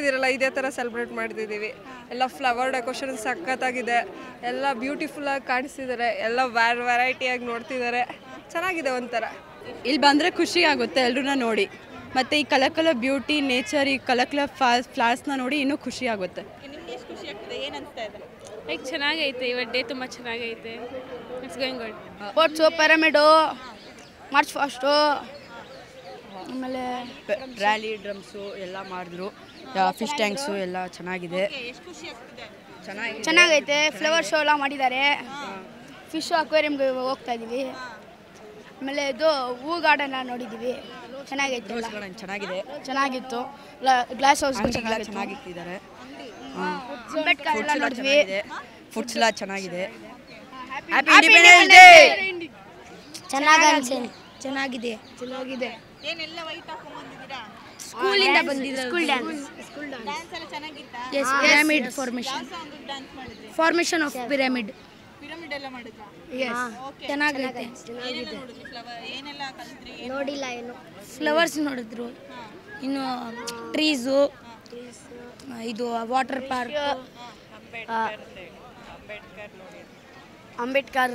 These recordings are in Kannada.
ನೋಡಿದಿರಲ್ಲ ಇದೇ ಥರ ಸೆಲೆಬ್ರೇಟ್ ಮಾಡ್ತಿದ್ದೀವಿ ಎಲ್ಲ ಫ್ಲವರ್ ಡೆಕೋರೇಷನ್ ಸಖತ್ತಾಗಿದೆ ಎಲ್ಲ ಬ್ಯೂಟಿಫುಲ್ಲಾಗಿ ಕಾಣಿಸ್ತಿದ್ದಾರೆ ಎಲ್ಲ ವ್ಯಾರ್ ವೆರೈಟಿಯಾಗಿ ನೋಡ್ತಿದ್ದಾರೆ ಚೆನ್ನಾಗಿದೆ ಒಂಥರ ಇಲ್ಲಿ ಬಂದರೆ ಖುಷಿ ಆಗುತ್ತೆ ಎಲ್ಲರನ್ನ ನೋಡಿ ಮತ್ತು ಈ ಕಲರ್ ಕಲರ್ ಬ್ಯೂಟಿ ನೇಚರ್ ಈ ಕಲರ್ ಕಲರ್ ಫಾಲ್ಸ್ ಫ್ಲಾರ್ಸ್ನ ನೋಡಿ ಇನ್ನೂ ಖುಷಿ ಆಗುತ್ತೆ ಲೈಕ್ ಚೆನ್ನಾಗೈತೆ ಇವತ್ತು ಡೇ ತುಂಬ ಚೆನ್ನಾಗೈತೆ it's going good sports pyramid march past ಆಮೇಲೆ ರ್ಯಾಲಿ ಡ್ರಮ್ಸು ಎಲ್ಲ ಮಾಡಿದ್ರು ಫಿಶ್ ಟ್ಯಾಂಕ್ಸು ಎಲ್ಲ ಚೆನ್ನಾಗಿದೆ ಚೆನ್ನಾಗಿ ಚೆನ್ನಾಗೈತೆ ಫ್ಲವರ್ ಶೋ ಎಲ್ಲ ಮಾಡಿದ್ದಾರೆ ಫಿಶ್ ಅಕ್ವೇರಿಯಮ್ಗೆ ಹೋಗ್ತಾ ಇದ್ದೀವಿ ಆಮೇಲೆ ಇದು ಹೂ ಗಾರ್ಡನ್ ನೋಡಿದ್ದೀವಿ ಚೆನ್ನಾಗೈತೆ ಎಲ್ಲ. ಚೆನ್ನಾಗಿದೆ ಚೆನ್ನಾಗಿತ್ತು ಗ್ಲಾಸ್ ಹೌಸ್ ಅಂಗಡಿಗೆಲ್ಲ ಚೆನ್ನಾಗಿ ಇಟ್ಟಿದ್ದಾರೆ ಅಂಬೇಡ್ಕರ್ ಎಲ್ಲ ನೋಡಿದ್ವಿ ಫುಡ್ಸ್ ಎಲ್ಲ ಚೆನ್ನಾಗಿದೆ Happy Independence Day! ಚೆನ್ನಾಗಿ ಅನ್ಸೇನೆ ಚೆನ್ನಾಗಿದೆ ಚೆನ್ನಾಗಿದೆ ಸ್ಕೂಲಿಂದ ಬಂದಿದ್ದ school dance yes pyramid formation formation of pyramid ಚೆನ್ನಾಗೈತೆ ನೋಡಿಲ್ಲ ಏನು ಫ್ಲವರ್ಸ್ ನೋಡಿದ್ರು ಇನ್ನು ಟ್ರೀಸು ಇದು ವಾಟರ್ ಪಾರ್ಕ್ ಅಂಬೇಡ್ಕರ್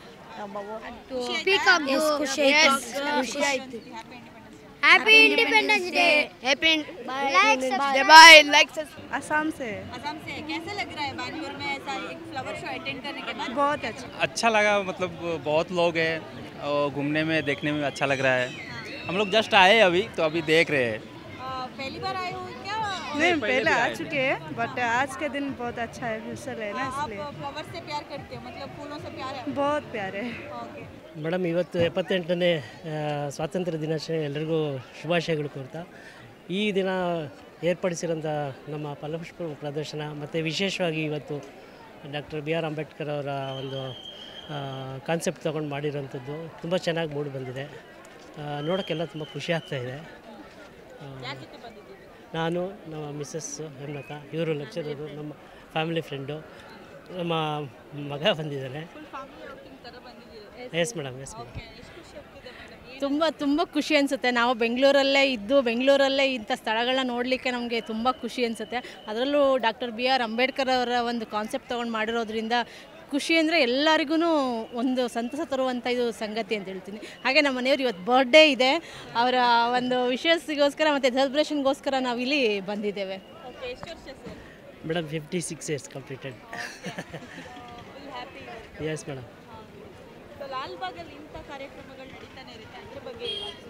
ಖುಷಿ ಆಯ್ತು happy independence day happy bye like Assam से असम से कैसा लग रहा है बैंगलोर में ऐसा एक फ्लावर शो अटेंड करने के बाद बहुत अच्छा अच्छा लगा मतलब बहुत लोग हैं और घूमने में देखने में अच्छा लग रहा है हम लोग जस्ट आए अभी तो अभी देख रहे हैं अ, पहली बार आए हो क्या नहीं पहले पहले भी आ आए थे। चुके हैं बट आज के दिन बहुत अच्छा है फिर है ना आप इसलिए फ्लावर से प्यार करते हो मतलब फूलों से प्यार है बहुत प्यारे है ओके ಮೇಡಮ್ ಇವತ್ತು ಎಪ್ಪತ್ತೆಂಟನೇ ಆ, ಸ್ವಾತಂತ್ರ್ಯ ದಿನಾಚರಣೆ ಎಲ್ಲರಿಗೂ ಶುಭಾಶಯಗಳು ಕೋರ್ತಾ ಈ ದಿನ ಏರ್ಪಡಿಸಿರೋಂಥ ನಮ್ಮ ಫಲಪುಷ್ಪ ಪ್ರದರ್ಶನ ಮತ್ತು ವಿಶೇಷವಾಗಿ ಇವತ್ತು ಡಾಕ್ಟರ್ ಬಿ ಆರ್ ಅಂಬೇಡ್ಕರ್ ಅವರ ಒಂದು ಕಾನ್ಸೆಪ್ಟ್ ತೊಗೊಂಡು ಮಾಡಿರೋಂಥದ್ದು ತುಂಬ ಚೆನ್ನಾಗಿ ಮೂಡಿ ಬಂದಿದೆ ಆ, ನೋಡೋಕ್ಕೆಲ್ಲ ತುಂಬ ಖುಷಿ ಆಗ್ತಾಯಿದೆ ನಾನು ನಮ್ಮ ಮಿಸ್ಸಸ್ ಹೇಮಲತಾ ಇವರು ಲೆಕ್ಚರರು ನಮ್ಮ ಫ್ಯಾಮಿಲಿ ಫ್ರೆಂಡು ನಮ್ಮ ಮಗ ಬಂದಿದ್ದಾನೆ ಎಸ್ ಮೇಡಮ್ ಎಸ್ ಮೇಡಮ್ ತುಂಬ ತುಂಬ ಖುಷಿ ಅನಿಸುತ್ತೆ ನಾವು ಬೆಂಗಳೂರಲ್ಲೇ ಇದ್ದು ಬೆಂಗಳೂರಲ್ಲೇ ಇಂಥ ಸ್ಥಳಗಳನ್ನ ನೋಡಲಿಕ್ಕೆ ನಮಗೆ ತುಂಬ ಖುಷಿ ಅನಿಸುತ್ತೆ ಅದರಲ್ಲೂ ಡಾಕ್ಟರ್ ಬಿ ಆರ್ ಅಂಬೇಡ್ಕರ್ ಅವರ ಒಂದು ಕಾನ್ಸೆಪ್ಟ್ ತೊಗೊಂಡು ಮಾಡಿರೋದ್ರಿಂದ ಖುಷಿ ಅಂದರೆ ಎಲ್ಲರಿಗೂ ಒಂದು ಸಂತಸ ತರುವಂಥ ಇದು ಸಂಗತಿ ಅಂತ ಹೇಳ್ತೀನಿ ಹಾಗೆ ನಮ್ಮ ಮನೆಯವ್ರು ಇವತ್ತು ಬರ್ಡೇ ಇದೆ ಅವರ ಒಂದು ವಿಶೇಷಗೋಸ್ಕರ ಮತ್ತು ಸೆಲೆಬ್ರೇಷನ್ಗೋಸ್ಕರ ನಾವು ಇಲ್ಲಿ ಬಂದಿದ್ದೇವೆ ओके ಎಷ್ಟು ವರ್ಷ sir madam fifty six years completed yes madam so Lal ಬಾಗಲ್ಲಿ ಇಂಥ ಕಾರ್ಯಕ್ರಮಗಳು ನಡೀತಾನೆ ಇರುತ್ತೆ ಅದ್ರ ಬಗ್ಗೆ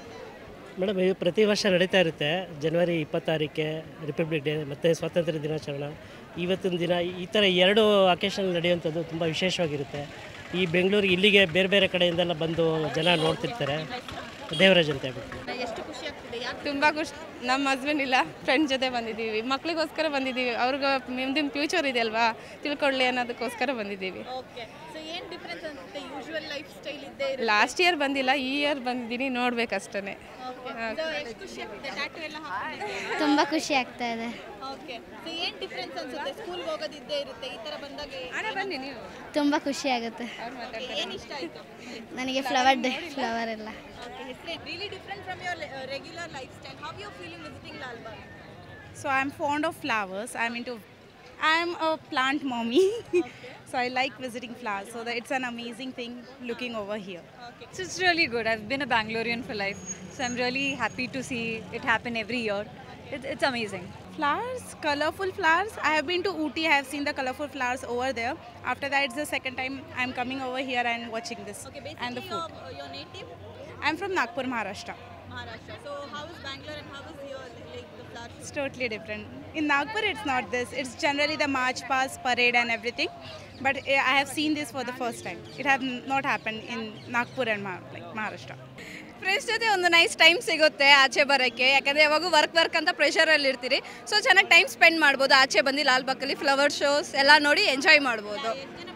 ಮೇಡಮ್ ಇದು ಪ್ರತಿ ವರ್ಷ ನಡೀತಾ ಇರುತ್ತೆ ಜನವರಿ ಇಪ್ಪತ್ತಾರಕ್ಕೆ ರಿಪಬ್ಲಿಕ್ ಡೇ ಮತ್ತು ಸ್ವಾತಂತ್ರ್ಯ ದಿನಾಚರಣೆ ಇವತ್ತಿನ ದಿನ ಈ ಥರ ಎರಡು ಅಕೇಶನ್ ನಡೆಯುವಂಥದ್ದು ತುಂಬ ವಿಶೇಷವಾಗಿರುತ್ತೆ ಈ ಬೆಂಗಳೂರಿಗೆ ಇಲ್ಲಿಗೆ ಬೇರೆ ಬೇರೆ ಕಡೆಯಿಂದೆಲ್ಲ ಬಂದು ಜನ ನೋಡ್ತಿರ್ತಾರೆ ದೇವರಾಜ್ ಅಂತ ಹೇಳ್ಬಿಟ್ಟು ಎಷ್ಟು ಖುಷಿ ಆಗ್ತಿದೆ ಯಾಕೆ ತುಂಬ ಖುಷಿ ನಮ್ಮ ಹಸ್ಬೆಂಡ್ ಇಲ್ಲ ಫ್ರೆಂಡ್ ಜೊತೆ ಬಂದಿದ್ದೀವಿ ಮಕ್ಳಿಗೋಸ್ಕರ ಬಂದಿದ್ದೀವಿ ಅವ್ರಿಗೆ ಮುಂದಿನ ಫ್ಯೂಚರ್ ಇದೆ ಅಲ್ವಾ ತಿಳ್ಕೊಳ್ಳಿ ಅನ್ನೋದಕ್ಕೋಸ್ಕರ ಬಂದಿದ್ದೀವಿ ಓಕೆ ಸೊ ಏನು ಡಿಫ್ರೆನ್ಸ್ ಅನ್ಸುತ್ತೆ ಯೂಶುವಲ್ ಲೈಫ್ ಸ್ಟೈಲ್ ಇದ್ದೇ ಇರುತ್ತೆ ಲಾಸ್ಟ್ ಇಯರ್ ಬಂದಿಲ್ಲ ಈ ಇಯರ್ ಬಂದಿದ್ದೀನಿ ನೋಡ್ಬೇಕಷ್ಟೇ ಸೊ ಎಷ್ಟು ಖುಷಿ ಆಗ್ತಿದೆ ಟ್ಯಾಟು ಎಲ್ಲ ಹಾಕೊಂಡಿದ್ದೀರಾ ತುಂಬ ಖುಷಿ ಆಗ್ತಾ ಇದೆ ಓಕೆ ಸೊ ಏನು ಡಿಫ್ರೆನ್ಸ್ ಅನ್ಸುತ್ತೆ ಸ್ಕೂಲ್ಗೆ ಹೋಗೋದಿದ್ದೇ ಇರುತ್ತೆ ಈ ಥರ ಬಂದಾಗ ಬನ್ನಿ ನೀವು ತುಂಬ ಖುಷಿ ಆಗುತ್ತೆ ಏನು ಇಷ್ಟ ಆಯಿತು ನನಗೆ ಫ್ಲವರ್ ಡೇ ಫ್ಲವರ್ ಎಲ್ಲ ಓಕೆ ಹೆಸರು really different from your regular life style how you feeling visiting Lal Bagh So I'm fond of flowers. I'm into. I'm a plant mommy, so I like visiting flowers. So that it's an amazing thing looking over here. So it's really good. I've been a Bangalorean for life, so I'm really happy to see it happen every year. It's, it's amazing. Flowers, colorful flowers. I have been to Ooty. I have seen the colorful flowers over there. After that, it's the second time I'm coming over here and watching this Okay, and the basically food. your, your native I'm from Nagpur, Maharashtra. Maharashtra. So how is Bangalore and how is your like the flower show? It's totally different. In Nagpur, it's not this. It's generally the march past, parade, and everything. But eh, I have seen this for the first time. It has not happened in Nagpur and Mar- like Maharashtra. Friends ಜೊತೆ ಒಂದು ನೈಸ್ ಟೈಮ್ ಸಿಗುತ್ತೆ ಆಚೆ ಬರೋಕ್ಕೆ ಯಾಕಂದರೆ ಯಾವಾಗೂ ವರ್ಕ್ ವರ್ಕ್ ಅಂತ ಪ್ರೆಷರಲ್ಲಿ ಇರ್ತೀರಿ ಸೊ ಚೆನ್ನಾಗಿ ಟೈಮ್ ಸ್ಪೆಂಡ್ ಮಾಡ್ಬೋದು ಆಚೆ ಬಂದು ಲಾಲ್ಬಾಗಲ್ಲಿ ಫ್ಲವರ್ ಶೋಸ್ ಎಲ್ಲ ನೋಡಿ ಎಂಜಾಯ್ ಮಾಡ್ಬೋದು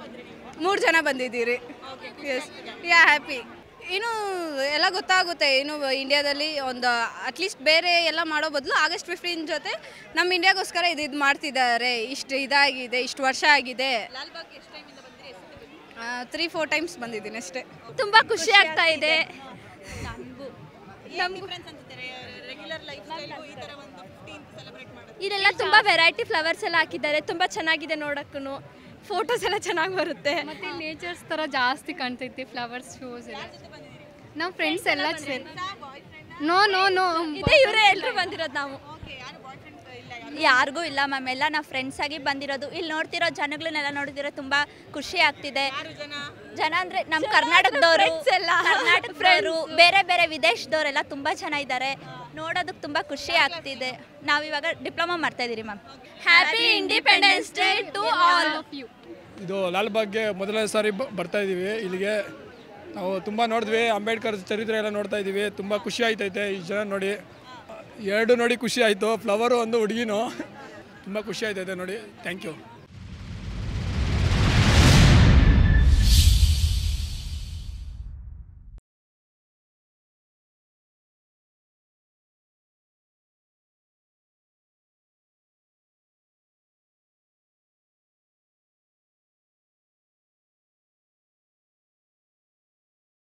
ಮೂರು ಜನ ಬಂದಿದ್ದೀರಿ ಎಸ್ ಯಾ ಹ್ಯಾಪಿ ಇನ್ನು ಎಲ್ಲ ಗೊತ್ತಾಗುತ್ತೆ ಇನ್ನು ಇಂಡಿಯಾದಲ್ಲಿ ಒಂದು ಅಟ್ಲೀಸ್ಟ್ ಬೇರೆ ಎಲ್ಲ ಮಾಡೋ ಬದಲು ಆಗಸ್ಟ್ ಫಿಫ್ಟೀನ್ ಜೊತೆ ನಮ್ಮ ಇಂಡಿಯಾಗೋಸ್ಕರ ಇದು ಇದು ಮಾಡ್ತಿದ್ದಾರೆ ಇಷ್ಟು ಇದಾಗಿದೆ ಇಷ್ಟು ವರ್ಷ ಆಗಿದೆ ಲಾಲ್ಬಾಗ್ ಎಷ್ಟು ಟೈಮಿಂದ ಬಂದ್ರಿ ಎಷ್ಟು ತ್ರೀ ಫೋರ್ ಟೈಮ್ಸ್ ಬಂದಿದ್ದೀನಿ ಅಷ್ಟೇ ತುಂಬ ಖುಷಿ ಆಗ್ತಾ ಇದೆ ಏನು ಡಿಫ್ರೆನ್ಸ್ ಅನ್ಸುತ್ತೆ ರೆಗ್ಯುಲರ್ ರೆಗ್ಯುಲರ್ ಲೈಫ್ ಸ್ಟೈಲ್ಗೂ ಈ ಥರ ಒಂದು ಫಿಫ್ಟೀನ್ತ್ ಸೆಲೆಬ್ರೇಟ್ ಮಾಡೋದು ಇಲ್ಲೆಲ್ಲ ತುಂಬ ವೆರೈಟಿ ಫ್ಲವರ್ಸ್ ಎಲ್ಲ ಹಾಕಿದ್ದಾರೆ ತುಂಬ ಚೆನ್ನಾಗಿದೆ ನೋಡೋಕ್ಕೂ ಫೋಟೋಸ್ ಎಲ್ಲ ಚೆನ್ನಾಗಿ ಬರುತ್ತೆ ಮತ್ತು ನೇಚರ್ಸ್ ಥರ ಜಾಸ್ತಿ ಕಾಣ್ತೈತಿ ಫ್ಲವರ್ಸ್ ಶೋಸ್ ಎಲ್ಲ ನಮ್ಮ ಫ್ರೆಂಡ್ಸ್ ಎಲ್ಲ ಸೇರಿ ನೋ ನೋ ನೋ ಇದೇ ಇವರೇ ಎಲ್ಲರೂ ಬಂದಿರೋದು ನಾವು ಯಾರಿಗೂ ಇಲ್ಲ ಮ್ಯಾಮ್ ಎಲ್ಲ ನಾವು ಫ್ರೆಂಡ್ಸ್ ಆಗಿ ಬಂದಿರೋದು ಇಲ್ಲಿ ನೋಡ್ತಿರೋ ಜನಗಳನ್ನೆಲ್ಲ ನೋಡಿದಿರೋ ತುಂಬಾ ಖುಷಿ ಆಗ್ತಿದೆ ಜನ ಅಂದ್ರೆ ನಮ್ಮ ಕರ್ನಾಟಕದವರು ಎಲ್ಲ ಕರ್ನಾಟಕದವರು ಬೇರೆ ಬೇರೆ ವಿದೇಶದವರೆಲ್ಲ ತುಂಬಾ ಜನ ಇದ್ದಾರೆ ನೋಡೋದಕ್ಕೆ ತುಂಬಾ ಖುಷಿ ಆಗ್ತಿದೆ ನಾವಿವಾಗ ಡಿಪ್ಲೊಮಾ ಮಾಡ್ತಾ ಇದೀರಿ ma'am happy independence day to all of you ಇದು ಲಾಲ್ಬಾಗ್ಗೆ ಮೊದಲನೇ ಸಾರಿ ಬ- ಬರ್ತಾ ಇದ್ದೀವಿ ಇಲ್ಲಿಗೆ ನಾವು ತುಂಬ ನೋಡಿದ್ವಿ ಅಂಬೇಡ್ಕರ್ ಚರಿತ್ರೆ ಎಲ್ಲ ನೋಡ್ತಾ ಇದ್ದೀವಿ ತುಂಬ ಖುಷಿ ಆಯ್ತೈತೆ ಈ ಜನ ನೋಡಿ ಎರಡು ನೋಡಿ ಖುಷಿ ಆಯಿತು ಫ್ಲವರು ಒಂದು ಹುಡುಗಿನೂ ತುಂಬ ಖುಷಿ ಆಯ್ತೈತೆ ನೋಡಿ ಥ್ಯಾಂಕ್ ಯು